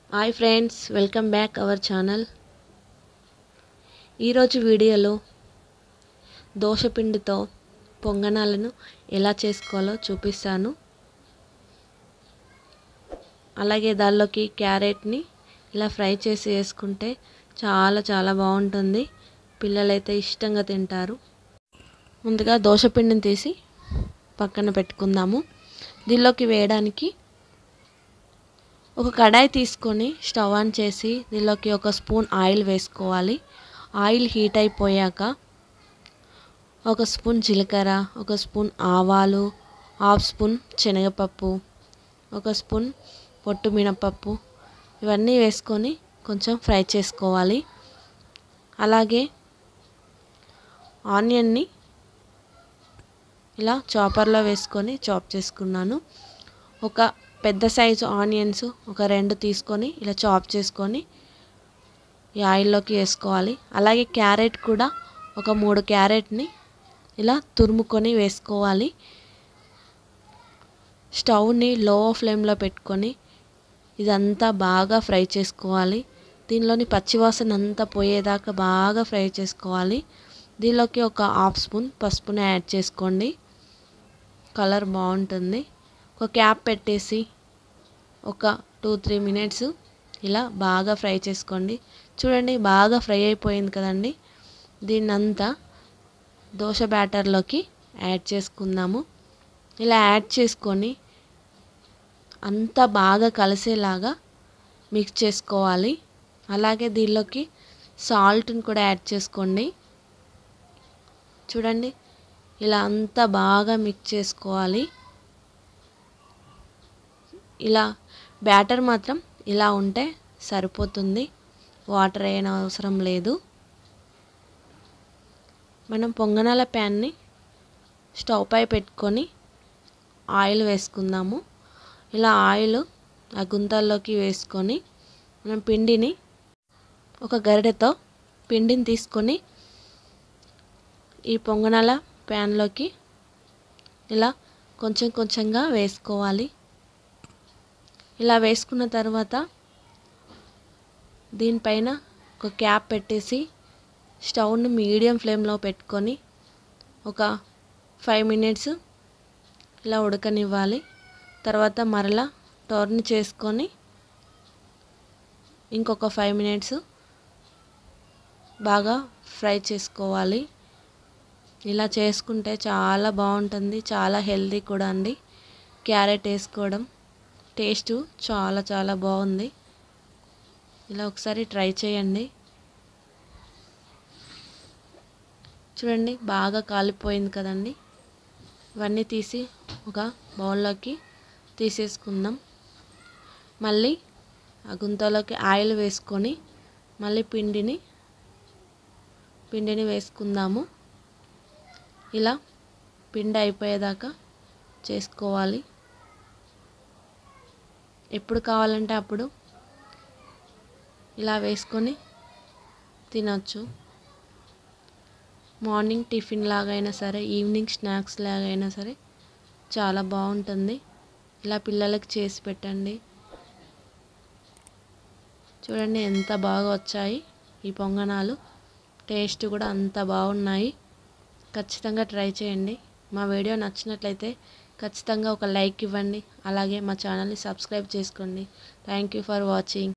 hi friends welcome back our channel ఈరోజు వీడియోలో దోశపిండితో పొంగనాలను ఎలా చేసుకోవాలో చూపిస్తాను అలాగే దానిలోకి క్యారెట్ని ఇలా ఫ్రై చేసి వేసుకుంటే చాలా చాలా బాగుంటుంది పిల్లలైతే ఇష్టంగా తింటారు ముందుగా దోశపిండిని తీసి పక్కన పెట్టుకుందాము దీనిలోకి వేయడానికి ఒక కడాయి తీసుకొని స్టవ్ ఆన్ చేసి దీనిలోకి ఒక స్పూన్ ఆయిల్ వేసుకోవాలి ఆయిల్ హీట్ అయిపోయాక ఒక స్పూన్ జీలకర్ర ఒక స్పూన్ ఆవాలు హాఫ్ స్పూన్ శనగపప్పు ఒక స్పూన్ పొట్టు మినపప్పు ఇవన్నీ వేసుకొని కొంచెం ఫ్రై చేసుకోవాలి అలాగే ఆనియన్ని ఇలా చాపర్లో వేసుకొని చాప్ చేసుకున్నాను ఒక పెద్ద సైజు ఆనియన్స్ ఒక రెండు తీసుకొని ఇలా చాప్ చేసుకొని ఈ ఆయిల్లోకి వేసుకోవాలి అలాగే క్యారెట్ కూడా ఒక మూడు క్యారెట్ని ఇలా తురుముకొని వేసుకోవాలి స్టవ్ని లో ఫ్లేమ్లో పెట్టుకొని ఇదంతా బాగా ఫ్రై చేసుకోవాలి దీనిలోని పచ్చివాసన అంతా పోయేదాకా బాగా ఫ్రై చేసుకోవాలి దీనిలోకి ఒక హాఫ్ స్పూన్ పసుపుని యాడ్ చేసుకోండి కలర్ బాగుంటుంది ఒక క్యాప్ పెట్టేసి ఒక టూ త్రీ మినిట్స్ ఇలా బాగా ఫ్రై చేసుకోండి చూడండి బాగా ఫ్రై అయిపోయింది కదండి దీన్నంతా దోశ బ్యాటర్లోకి యాడ్ చేసుకుందాము ఇలా యాడ్ చేసుకొని అంతా బాగా కలిసేలాగా మిక్స్ చేసుకోవాలి అలాగే దీనిలోకి సాల్ట్ని కూడా యాడ్ చేసుకోండి చూడండి ఇలా అంతా బాగా మిక్స్ చేసుకోవాలి ఇలా బ్యాటర్ మాత్రం ఇలా ఉంటే సరిపోతుంది వాటర్ అయిన అవసరం లేదు మనం పొంగనాల ప్యాన్ని స్టవ్ పై పెట్టుకొని ఆయిల్ వేసుకుందాము ఇలా ఆయిల్ ఆ గుంతల్లోకి వేసుకొని మనం పిండిని ఒక గరిటెతో పిండిని తీసుకొని ఈ పొంగనాల ప్యాన్లోకి ఇలా కొంచెం కొంచెంగా వేసుకోవాలి ఇలా వేసుకున్న తర్వాత దీనిపైన ఒక క్యాప్ పెట్టేసి స్టవ్ని మీడియం ఫ్లేమ్లో పెట్టుకొని ఒక ఫైవ్ మినిట్స్ ఇలా ఉడకనివ్వాలి తర్వాత మరలా టర్న్ చేసుకొని ఇంకొక ఫైవ్ మినిట్స్ బాగా ఫ్రై చేసుకోవాలి ఇలా చేసుకుంటే చాలా బాగుంటుంది చాలా హెల్తీ కూడా అండి క్యారెట్ వేసుకోవడం టేస్ట్ చాలా చాలా బాగుంది ఇలా ఒకసారి ట్రై చేయండి చూడండి బాగా కాలిపోయింది కదండి ఇవన్నీ తీసి ఒక బౌల్లోకి తీసేసుకుందాం మళ్ళీ ఆ గుంతలోకి ఆయిల్ వేసుకొని మళ్ళీ పిండిని పిండిని వేసుకుందాము ఇలా పిండి అయిపోయేదాకా చేసుకోవాలి ఎప్పుడు కావాలంటే అప్పుడు ఇలా వేసుకొని తినొచ్చు మార్నింగ్ టిఫిన్ లాగైనా సరే ఈవినింగ్ స్నాక్స్ లాగైనా సరే చాలా బాగుంటుంది ఇలా పిల్లలకి చేసి పెట్టండి చూడండి ఎంత బాగా వచ్చాయి ఈ పొంగనాలు టేస్ట్ కూడా అంత బాగున్నాయి ఖచ్చితంగా ట్రై చేయండి మా వీడియో నచ్చినట్లయితే ఖచ్చితంగా ఒక లైక్ ఇవ్వండి అలాగే మా ఛానల్ని సబ్స్క్రైబ్ చేసుకోండి థ్యాంక్ యూ ఫర్ వాచింగ్